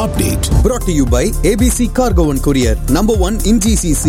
update. Brought to you by ABC Cargo and Courier, number one in GCC.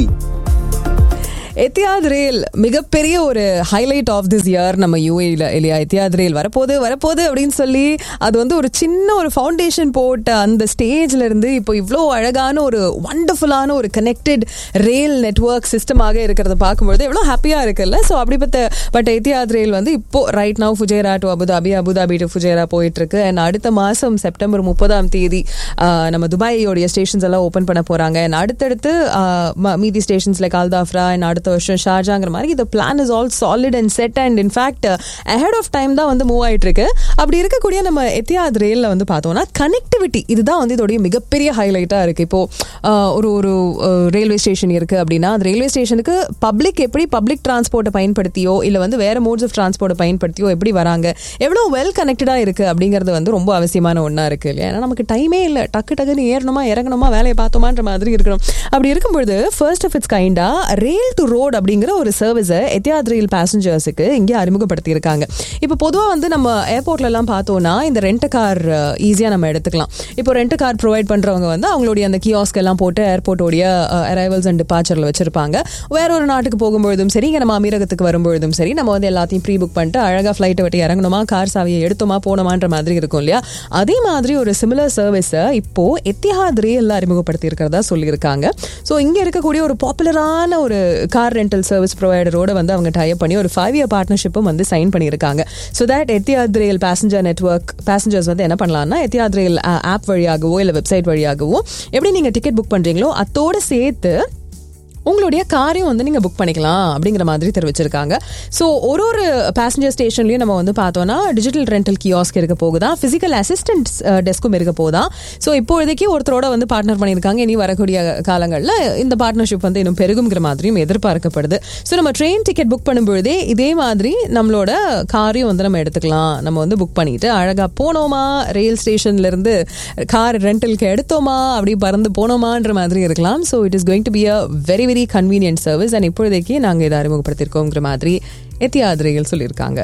எத்தியாத் ரயில் மிகப்பெரிய ஒரு highlight of this year நம்ம யூஏல இல்லையா எத்தியாத் ரயில் வரப்போகுது வரப்போகுது அப்படின்னு சொல்லி அது வந்து ஒரு சின்ன ஒரு ஃபவுண்டேஷன் போட்ட அந்த ஸ்டேஜ்ல இருந்து இப்போ இவ்வளோ அழகான ஒரு வண்டர்ஃபுல்லான ஒரு கனெக்டட் ரயில் நெட்ஒர்க் சிஸ்டமாக இருக்கிறத பார்க்கும்பொழுது எவ்வளோ ஹாப்பியாக இருக்குல்ல ஸோ அப்படிப்பட்ட பட் எத்தியாத் ரயில் வந்து இப்போ right now Fujairah to Abu Dhabi Abu Dhabi to Fujairah போயிட்டு இருக்கு அண்ட் அடுத்த மாதம் செப்டம்பர் முப்பதாம் தேதி ஆஹ், நம்ம துபாயோடைய ஸ்டேஷன்ஸ் எல்லாம் ஓப்பன் பண்ண போறாங்க அண்ட் அடுத்தடுத்து ஆஹ், ம- மீதி ஸ்டேஷன்ஸ் லைக் அல்தாஃப்ரா அண்ட் அடுத்த வருஷம் ஷார்ஜாங்கிற மாதிரி இந்த plan is all solid and set and in fact ahead of time தான் வந்து மூவ் ஆயிட்டு இருக்கு அப்படி இருக்கக்கூடிய நம்ம எத்தியாத் ரயில்ல வந்து பார்த்தோம்னா கனெக்டிவிட்டி இதுதான் வந்து இதோடைய மிகப்பெரிய ஹைலைட்டா இருக்கு இப்போ ஆஹ், ஒரு ஒரு ரயில்வே ஸ்டேஷன் இருக்கு அப்படின்னா அந்த ரயில்வே ஸ்டேஷனுக்கு பப்ளிக் எப்படி பப்ளிக் டிரான்ஸ்போர்ட்டை பயன்படுத்தியோ இல்லை வந்து வேற மோட்ஸ் ஆஃப் டிரான்ஸ்போர்ட்டை பயன்படுத்தியோ எப்படி வராங்க எவ்வளோ வெல் கனெக்டடாக இருக்கு அப்படிங்கிறது வந்து ரொம்ப அவசியமான ஒன்றா இருக்கு இல்லையா ஏன்னா நமக்கு டைமே இல்லை டக்கு டக்குன்னு ஏறணுமா இறங்கணுமா வேலையை பார்த்தோமான்ற மாதிரி இருக்கணும் அப்படி இருக்கும்பொழுது first of it's kinda rail to road அப்படிங்கிற ஒரு சர்வீஸை எத்தியாத் ரயில் பேசஞ்சர்ஸுக்கு இங்கே அறிமுகப்படுத்தியிருக்காங்க இப்போ பொதுவாக வந்து நம்ம ஏர்போர்ட்ல எல்லாம் பார்த்தோம்னா இந்த ரெண்ட் கார் ஈஸியாக நம்ம எடுத்துக்கலாம் இப்போ ரெண்ட் கார் ப்ரொவைட் பண்ணுறவங்க வந்து அவங்களுடைய அந்த கியாஸ்க் எல்லாம் போட்டு ஏர்போர்ட்டோடைய அரைவல்ஸ் அண்ட் டிபார்ச்சரில் வச்சிருப்பாங்க வேற ஒரு நாட்டுக்கு போகும்பொழுதும் சரி இங்கே நம்ம அமீரகத்துக்கு வரும்பொழுதும் சரி நம்ம வந்து எல்லாத்தையும் ப்ரீ புக் பண்ணிட்டு அழகாக ஃப்ளைட்டை விட்டு இறங்கணுமா கார் சாவியை எடுத்தோமா போனோமான்ற மாதிரி இருக்கும் இல்லையா அதே மாதிரி ஒரு சிமிலர் சர்வீஸை இப்போ எத்திஹாத் ரயில்ல அறிமுகப்படுத்தி இருக்கிறதா சொல்லியிருக்காங்க ஸோ இங்கே இருக்கக்கூடிய ஒரு பாப்புலரான ஒரு கார் ரெண்டல் சர்வீஸ் ப்ரொவைடரோட வந்து அவங்க டைப் பண்ணி ஒரு ஃபைவ் இயர் பார்ட்னர்ஷிப்பும் வந்து சைன் பண்ணியிருக்காங்க so that Etihad rail passenger network passengers வந்து என்ன பண்ணலாம்னா எத்தியாத் ரயில் ஆப் வழியாகவோ இல்லை வெப்சைட் வழியாகவோ எப்படி நீங்கள் டிக்கெட் புக் பண்ணுறீங்களோ அதோட சேர்த்து உங்களுடைய காரையும் வந்து நீங்கள் புக் பண்ணிக்கலாம் அப்படிங்கிற மாதிரி தெரிவிச்சிருக்காங்க ஸோ ஒரு ஒரு பேசஞ்சர் ஸ்டேஷன்லையும் நம்ம வந்து பார்த்தோம்னா டிஜிட்டல் ரெண்டல் கியாஸ்க் இருக்க போகுதா ஃபிசிக்கல் அசிஸ்டன்ட் டெஸ்க்கும் இருக்க போதா ஸோ இப்போதைக்கு ஒருத்தரோட வந்து பார்ட்னர் பண்ணியிருக்காங்க இனி வரக்கூடிய காலங்களில் இந்த பார்ட்னர்ஷிப் வந்து இன்னும் பெருகுங்கிற மாதிரியும் எதிர்பார்க்கப்படுது ஸோ நம்ம ட்ரெயின் டிக்கெட் புக் பண்ணும்பொழுதே இதே மாதிரி நம்மளோட காரையும் வந்து நம்ம எடுத்துக்கலாம் நம்ம வந்து புக் பண்ணிட்டு அழகாக போனோமா ரயில் ஸ்டேஷன்ல இருந்து கார் ரெண்டலுக்கு எடுத்தோமா அப்படி பறந்து போனோமான்ற மாதிரி இருக்கலாம் so it is going to be a very very convenient service and இப்போதைக்கு நாங்கள் இதை அறிமுகப்படுத்தியிருக்கோங்கிற மாதிரி எத்தியாத் ரயில் சொல்லியிருக்காங்க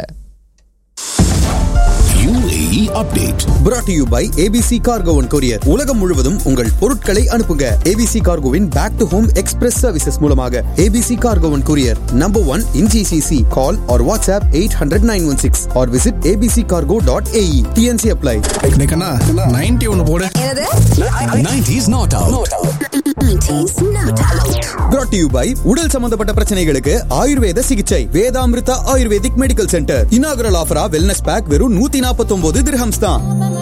UAE update. Brought to you by ABC Cargo and Courier. உலகம் முழுவதும் உங்கள் பொருட்களை அனுப்புங்க ABC Cargoவின் back to home express services மூலமாக ABC Cargo and Courier, number one in GCC. Call or WhatsApp 800-916 or visit abccargo.ae. TNC apply. கண்ணா ninety ஒன்னு போடு nineties not out Brought to you by உடல் சம்பந்தப்பட்ட பிரச்சனைகளுக்கு ஆயுர்வேத சிகிச்சை Vedamrutha ayurvedic medical centre inaugural ஆஃபரா வெல்னஸ் பேக் வெறும் நூத்தி நாற்பத்தி ஒன்பது திரஹம்ஸ் தான்